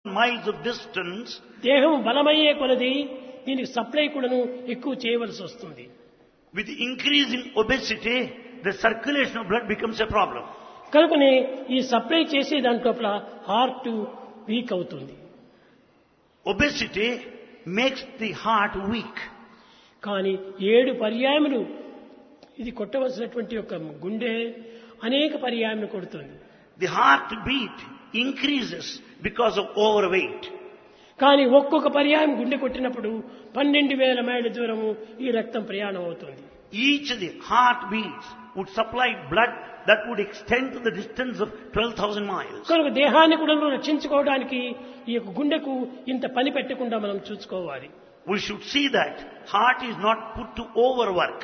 miles of distance, దేహం బలమయ్యే కొలది దీనికి సప్లై కూడాను ఎక్కువ చేయవలసి వస్తుంది with increase in obesity, the circulation of blood becomes a problem. కనుకనే ఈ సప్లై చేసే దాంట్లో హార్ట్ వీక్ అవుతుంది Obesity makes the heart weak. కానీ ఏడు పర్యాయములు ఇది కొట్టవలసినటువంటి ఒక గుండె అనేక పర్యాయములు కొడుతుంది The heartbeat increases because of overweight. కానీ ఒక్కొక్క పర్యాయం గుండె కొట్టినప్పుడు పన్నెండు వేల మైళ్ళ దూరము ఈ రక్తం ప్రయాణం అవుతుంది Each of the heartbeats would supply blood that would extend to the distance of 12,000 miles. కనుక దేహాన్ని కూడా రక్షించుకోవడానికి ఈ యొక్క గుండెకు ఇంత పని పెట్టకుండా మనం చూసుకోవాలి We should see that heart is not put to overwork.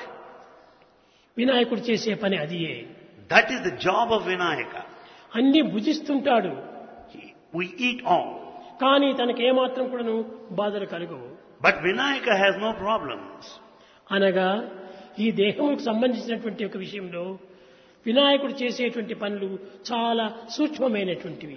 వినాయకుడు చేసే పని అదియే That is the job of Vinayaka. అన్ని భుజిస్తుంటాడు He- We eat all. కానీ తనకి ఏమాత్రం కూడాను బాధలు కలుగవు But Vinayaka has no problems. అనగా ఈ దేహముకు సంబంధించినటువంటి ఒక విషయంలో వినాయకుడు చేసేటువంటి పనులు చాలా సూక్ష్మమైనటువంటివి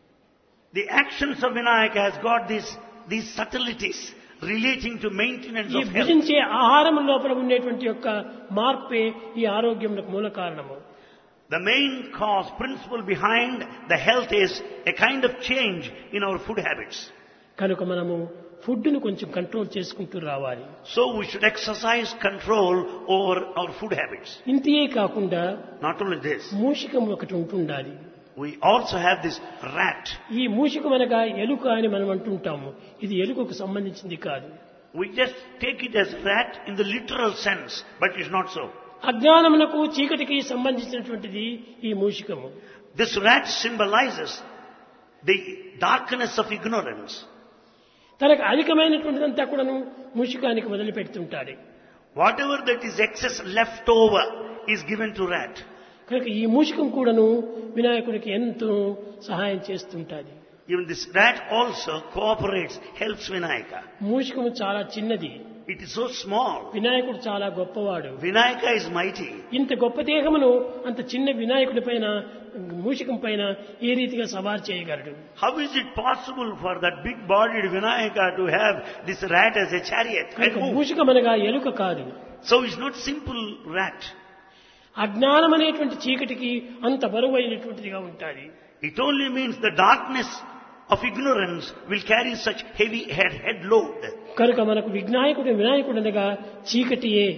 The actions of Vinayaka has got these, these subtleties relating to maintenance ఈ of health. భుజించే ఆహారం లోపల ఉండేటువంటి యొక్క మార్పే ఈ ఆరోగ్యములకు మూల కారణము The main cause, principle behind the health is a kind of change in our food habits. కనుక మనము ఫుడ్ను కొంచెం కంట్రోల్ చేసుకుంటూ రావాలి So we should exercise control over our food habits. ఇంతే కాకుండా Not only this, మూషికం ఒకటి ఉంటుండాలి we also have this rat. ఈ మూషికం అనగా ఎలుక అని మనం అంటుంటాము ఇది ఎలుకకు సంబంధించింది కాదు We just take it as rat in the literal sense, but it's not so. అజ్ఞానమునకు చీకటికి సంబంధించినటువంటిది ఈ మూషికము This rat symbolizes the darkness of ignorance. తనకు అధికమైనటువంటిదంతా కూడాను మూషికానికి వదిలిపెడుతుంటాడు Whatever that is excess left over is given to rat. కనుక ఈ మూషికం కూడాను వినాయకుడికి ఎంతో సహాయం చేస్తుంటాది Even this rat also cooperates, helps Vinayaka. మూషికము చాలా చిన్నది It is so small. వినాయకుడు చాలా గొప్పవాడు Vinayaka is mighty. ఇంత గొప్ప దేహమును అంత చిన్న వినాయకుడి పైన మూషికం పైన ఏ రీతిగా సవార్ చేయగలడు How is it possible for that big bodied Vinayaka to have this rat as a chariot? and కనుక move? మూషికం అనగా ఎలుక కాదు So it's not simple rat. అజ్ఞానం అనేటువంటి చీకటికి అంత బరువైనటువంటిదిగా ఉంటుంది It only means the darkness of ignorance will carry such heavy head, head load. కనుక మనకు వినాయకుడు వినాయకుడు అనగా చీకటియే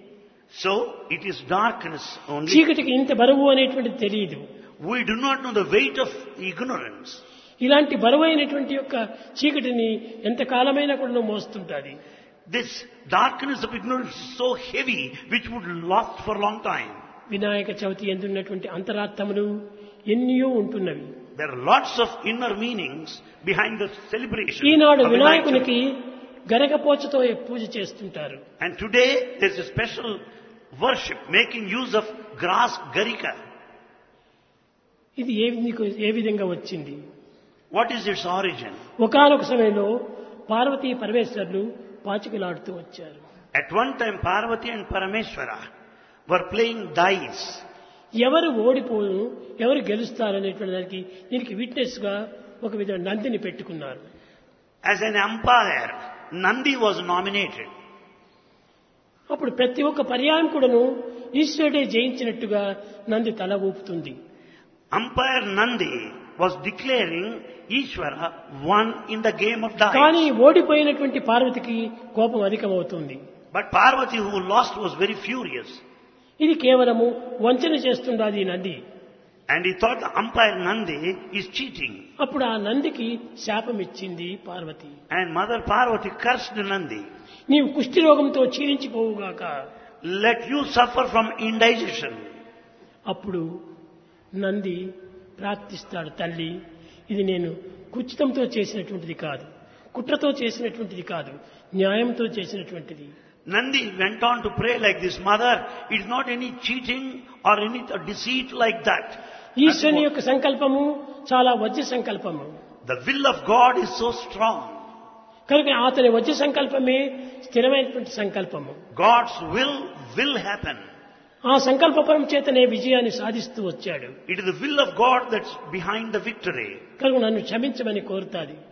So it is darkness only. చీకటికి ఇంత బరువు అనేటువంటిది తెలియదు We do not know the weight of ignorance. ఇలాంటి బరువైనటువంటి యొక్క చీకటిని ఎంత కాలమైనా కూడా మోస్తుంటుంది This darkness of ignorance is so heavy which would last for a long time. Vinayaka Chavithi ఎందున్నటువంటి అంతరార్థములు ఎన్నో ఉంటున్నవి There are lots of inner meanings behind the celebration. Eenadu of Vinayak వినాయకునికి గరగపోచతో పూజ చేస్తుంటారు And today there's a special worship making use of grass garika. ఇది ఏ విధి- ఏ విధంగా వచ్చింది What is its origin? ఒకానొక సమయంలో పార్వతీ పరమేశ్వరులు పాచికలాడుతూ వచ్చారు At one time Parvati and Parameshwara were playing dice. ఎవరు ఓడిపోను ఎవరు గెలుస్తారనేటువంటి దానికి దీనికి విట్నెస్ గా ఒక విధ నందిని పెట్టుకున్నారు As an umpire, Nandi was nominated. అప్పుడు ప్రతి ఒక్క పర్యాయం కూడాను ఈశ్వరుడే జయించినట్టుగా నంది తల ఊపుతుంది Umpire Nandi was declaring Ishvara won in the game of కానీ dice. ఓడిపోయినటువంటి పార్వతికి కోపం అధికమవుతుంది But Parvati who lost was very furious. ఇది కేవలము వంచన చేస్తుండాది ఈ Nandi And he thought the umpire Nandi is cheating. అప్పుడు ఆ నందికి శాపం ఇచ్చింది Parvati And Mother Parvati cursed Nandi. నీవు కుష్టి రోగంతో క్షీణించిపోవుగాక Let you suffer from indigestion. అప్పుడు నంది ప్రార్థిస్తాడు తల్లి ఇది నేను కుచితంతో చేసినటువంటిది కాదు కుట్రతో చేసినటువంటిది కాదు న్యాయంతో చేసినటువంటిది Nandi went on to pray like this, Mother, it's not any cheating or any deceit like that. ఈశ్వరుని యొక్క సంకల్పము చాలా వజ్ర సంకల్పము The will of God is so strong. కనుక అతని వజ్ర సంకల్పమే స్థిరమైనటువంటి సంకల్పము God's will will happen. ఆ సంకల్పపరం చేతనే విజయాన్ని సాధిస్తూ వచ్చాడు It is the will of God that's behind the victory. కనుక నన్ను క్షమించమని కోరుతాది